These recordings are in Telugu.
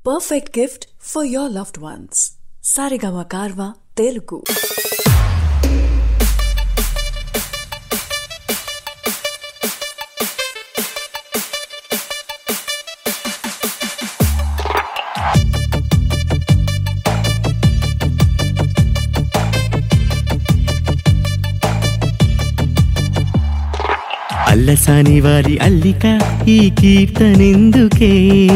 perfect gift for your loved ones. Sarigama Karva Telugu. Allasani వారి అల్లిక ఈ కీర్తనెందుకే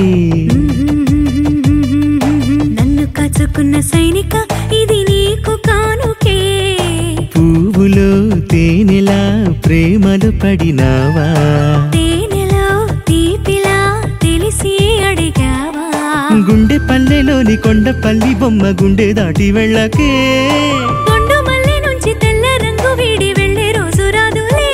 నన్ను కాచుకున్న సైనిక ఇది నీకు కానుకే పువ్వులో తేనెలా ప్రేమలు పడినావా తేనెలో తీపిలా తెలిసి అడిగావా గుండె పల్లెలోని కొండపల్లి బొమ్మ గుండె దాటి వెళ్ళకే కొండు మల్లె నుంచి తెల్ల రంగు వీడి వెళ్ళే రోజు రాదులే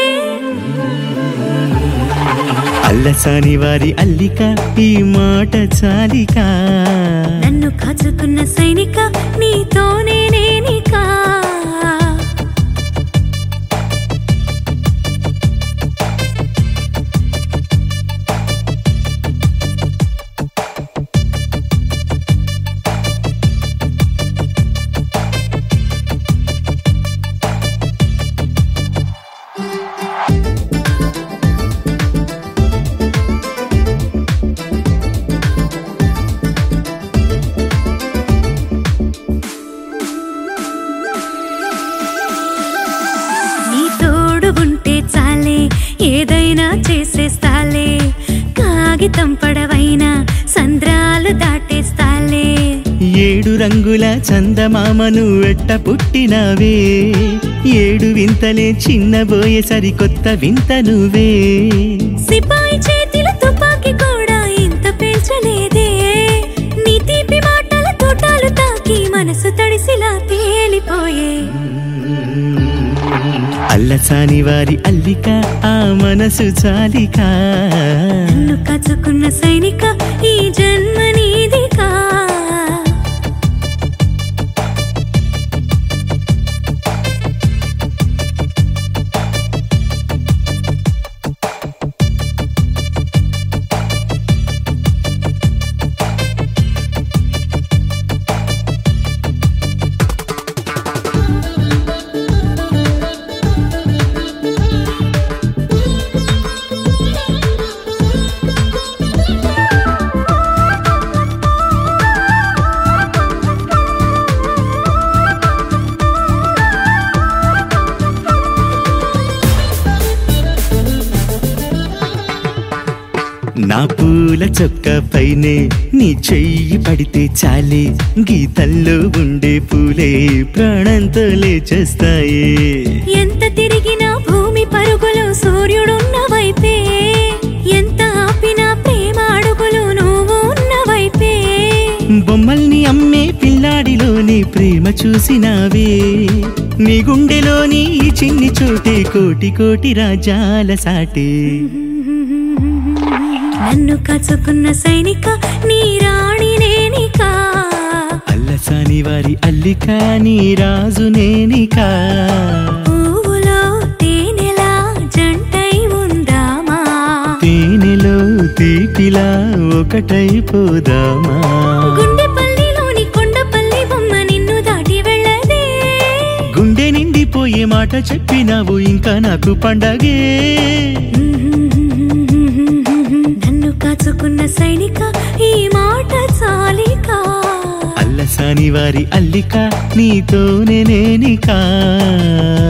అల్లసాని వారి అల్లిక ఈ మాట చాలిక నన్ను కాచుకున్న సైనిక నీతోనే నేనికా నీ తోడు ఉంటే చాలే ఏదైనా చేసేస్తాలే కాగితం పడవైనా సంద్రాలు దాటేస్తాలే ఏడు రంగుల చందమామను వెట్ట పుట్టినవే ఏడు వింతలే చిన్నబోయే సరికొత్త వింత నువ్వే సిపాయి చేతిలో తుపాకీ కూడా ఇంత పేల్చలేదే నీ తీపి మాటల తోటాలు తాకి మనసు తడిసిలా తేలిపోయే అల్లసాని వారి అల్లిక ఆ మనసు చాలిక నన్ను కాచుకున్న సైనిక ఈ జన్మ నీదికా నా పూల చొక్క పైనే నీ చెయ్యి పడితే చాలే గీతల్లో ఉండే పూలే ప్రాణంతో లేచేస్తాయే ఎంత తిరిగినా భూమి పరుగులు సూర్యుడున్న వైపే ఎంత ఆపినా ప్రేమ అడుగులు నువ్వు ఉన్న వైపే బొమ్మల్ని అమ్మే పిల్లాడిలోని ప్రేమ చూసినావే నీ గుండెలోని ఈ చిన్ని చోటే కోటి కోటి రాజాల సాటే నన్ను కాచుకున్న సైనిక నీ రాణి నేనికా అల్లసాని వారి అల్లిక నీ రాజు నేనికా పువ్వులో తేనెలా జంటై ఉందామా తేనెలో తీపిలా ఒకటైపోదామా గుండె పల్లిలోని కొండపల్లి బొమ్మ నిన్ను దాటి వెళ్ళదే గుండె నిండిపోయే మాట చెప్పినావు ఇంకా నాకు పండగే నన్ను కాచుకున్న సైనిక ఈ మాట చాలికా అల్లసాని వారి అల్లిక నీతోనే నేనికా